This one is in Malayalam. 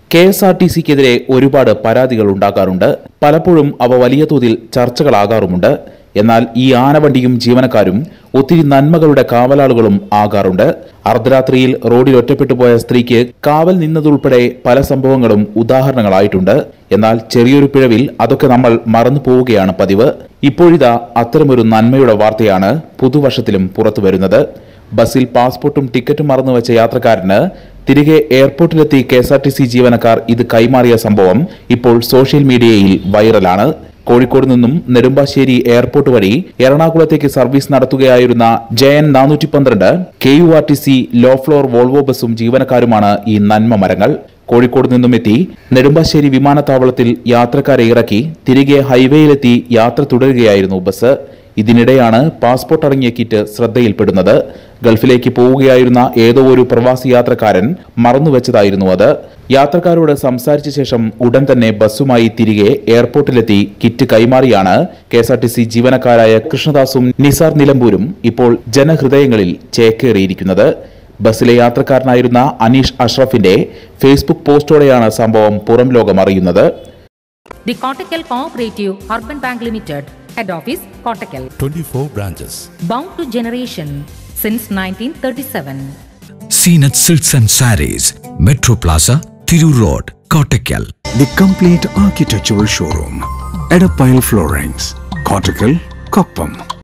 കെ എസ് ആർ ടി സിക്കെതിരെ ഒരുപാട് പരാതികൾ ഉണ്ടാകാറുണ്ട് പലപ്പോഴും അവ വലിയ തോതിൽ ചർച്ചകളാകാറുമുണ്ട് എന്നാൽ ഈ ആനവണ്ടിയും ജീവനക്കാരും ഒത്തിരി നന്മകളുടെ കാവലാളുകളും ആകാറുണ്ട് അർദ്ധരാത്രിയിൽ റോഡിൽ ഒറ്റപ്പെട്ടു പോയ സ്ത്രീക്ക് കാവൽ നിന്നതുൾപ്പെടെ പല സംഭവങ്ങളും ഉദാഹരണങ്ങളായിട്ടുണ്ട് എന്നാൽ ചെറിയൊരു പിഴവിൽ അതൊക്കെ നമ്മൾ മറന്നു പോവുകയാണ് പതിവ് ഇപ്പോഴിതാ അത്തരമൊരു നന്മയുടെ വാർത്തയാണ് പുതുവർഷത്തിലും പുറത്തു വരുന്നത് ബസ്സിൽ പാസ്പോർട്ടും ടിക്കറ്റും മറന്നു വെച്ച യാത്രക്കാരന് തിരികെ എയർപോർട്ടിലെത്തി K S R T C ജീവനക്കാർ ഇത് കൈമാറിയ സംഭവം ഇപ്പോൾ സോഷ്യൽ മീഡിയയിൽ വൈറലാണ് കോഴിക്കോട് നിന്നും നെടുമ്പാശ്ശേരി എയർപോർട്ട് വഴി എറണാകുളത്തേക്ക് സർവീസ് നടത്തുകയായിരുന്ന ജെ എൻ നാനൂറ്റി പന്ത്രണ്ട് K U R T C low floor Volvo ബസും ജീവനക്കാരുമാണ് ഈ നന്മ മരങ്ങൾ കോഴിക്കോട് നിന്നും എത്തി നെടുമ്പാശ്ശേരി വിമാനത്താവളത്തിൽ യാത്രക്കാരെ ഇറക്കി തിരികെ ഹൈവേയിലെത്തി യാത്ര തുടരുകയായിരുന്നു ബസ് ഇതിനിടെയാണ് പാസ്പോർട്ട് അടങ്ങിയ കിറ്റ് ശ്രദ്ധയിൽപ്പെടുന്നത് ഗൾഫിലേക്ക് പോവുകയായിരുന്ന ഏതോ ഒരു പ്രവാസി യാത്രക്കാരൻ മറന്നുവെച്ചതായിരുന്നു അത് യാത്രക്കാരോട് സംസാരിച്ച ശേഷം ഉടൻ തന്നെ ബസ്സുമായി തിരികെ എയർപോർട്ടിലെത്തി കിറ്റ് കൈമാറിയാണ് K S R T C ജീവനക്കാരായ കൃഷ്ണദാസും നിസാർ നിലമ്പൂരും ഇപ്പോൾ ജനഹൃദയങ്ങളിൽ ചേക്കേറിയിരിക്കുന്നത് ബസ്സിലെ യാത്രക്കാരനായിരുന്ന അനീഷ് അഷ്റഫിന്റെ ഫേസ്ബുക്ക് പോസ്റ്റോടെയാണ് സംഭവം പുറം ലോകം അറിയുന്നത് The Kottakkal Cooperative Urban Bank Limited, Head Office, Kottakkal. 24 branches. Bound to generation since 1937. Zeenath silks and saris metro plaza Tirur road Kottakkal The complete architectural showroom. Edapile Floorings. Cortical, Koppam.